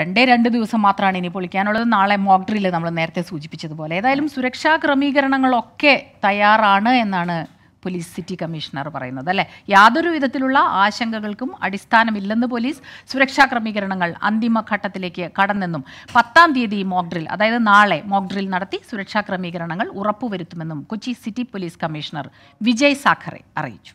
രണ്ടേ രണ്ട് ദിവസം മാത്രമാണ് ഇനി പൊളിക്കാനുള്ളത് നാളെ മോക്ക് ഡ്രില്ല് നമ്മൾ നേരത്തെ സൂചിപ്പിച്ചതുപോലെ ഏതായാലും സുരക്ഷാ ക്രമീകരണങ്ങളൊക്കെ തയ്യാറാണ് എന്നാണ് പോലീസ് സിറ്റി കമ്മീഷണർ പറയുന്നത് അല്ലെ യാതൊരു വിധത്തിലുള്ള ആശങ്കകൾക്കും അടിസ്ഥാനമില്ലെന്ന് പോലീസ് സുരക്ഷാ ക്രമീകരണങ്ങൾ അന്തിമഘട്ടത്തിലേക്ക് കടന്നെന്നും പത്താം തീയതി മോക്ക് ഡ്രിൽ അതായത് നാളെ മോക്ക് ഡ്രിൽ നടത്തി സുരക്ഷാ ക്രമീകരണങ്ങൾ ഉറപ്പുവരുത്തുമെന്നും Kochi city police commissioner Vijay Sakhare അറിയിച്ചു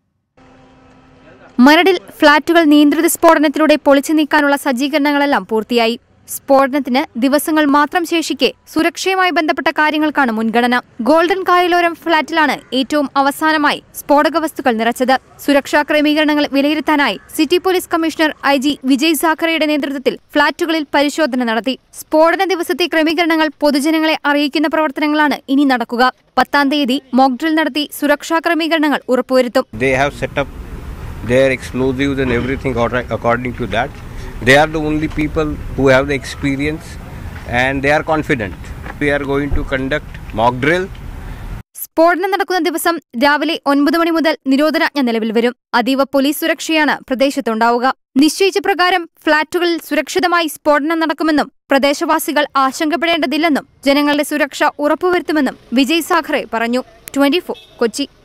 മരടിൽ ഫ്ളാറ്റുകൾ നിയന്ത്രിത സ്ഫോടനത്തിലൂടെ പൊളിച്ചു നീക്കാനുള്ള സജ്ജീകരണങ്ങളെല്ലാം പൂർത്തിയായി സ്ഫോടനത്തിന് ദിവസങ്ങൾ മാത്രം ശേഷിക്കെ സുരക്ഷയുമായി ബന്ധപ്പെട്ട കാര്യങ്ങൾക്കാണ് മുൻഗണന ഗോൾഡൻ കായലോരം ഫ്ളാറ്റിലാണ് ഏറ്റവും അവസാനമായി സ്ഫോടക വസ്തുക്കൾ നിറച്ചത് സുരക്ഷാ ക്രമീകരണങ്ങൾ വിലയിരുത്താനായി city police commissioner I G Vijay സാഖറയുടെ നേതൃത്വത്തിൽ ഫ്ളാറ്റുകളിൽ പരിശോധന നടത്തി സ്ഫോടന ദിവസത്തെ ക്രമീകരണങ്ങൾ പൊതുജനങ്ങളെ അറിയിക്കുന്ന പ്രവർത്തനങ്ങളാണ് ഇനി നടക്കുക പത്താം തീയതി മോക്ക് ഡ്രിൽ നടത്തി സുരക്ഷാ ക്രമീകരണങ്ങൾ ഉറപ്പുവരുത്തും they have set up their explosives and everything order- according to that. They are the only people who have the experience and they are confident. We are going to conduct mock drill സ്ഫോടനം നടക്കുന്ന ദിവസം രാവിലെ ഒൻപത് മണി മുതൽ നിരോധനാജ്ഞ നിലവിൽ വരും അതീവ പോലീസ് സുരക്ഷയാണ് പ്രദേശത്തുണ്ടാവുക നിശ്ചയിച്ച പ്രകാരം ഫ്ളാറ്റുകളിൽ സുരക്ഷിതമായി സ്ഫോടനം നടക്കുമെന്നും പ്രദേശവാസികൾ ആശങ്കപ്പെടേണ്ടതില്ലെന്നും ജനങ്ങളുടെ സുരക്ഷ ഉറപ്പുവരുത്തുമെന്നും വിജയ് സാഖറെ പറഞ്ഞു ട്വന്റി കൊച്ചി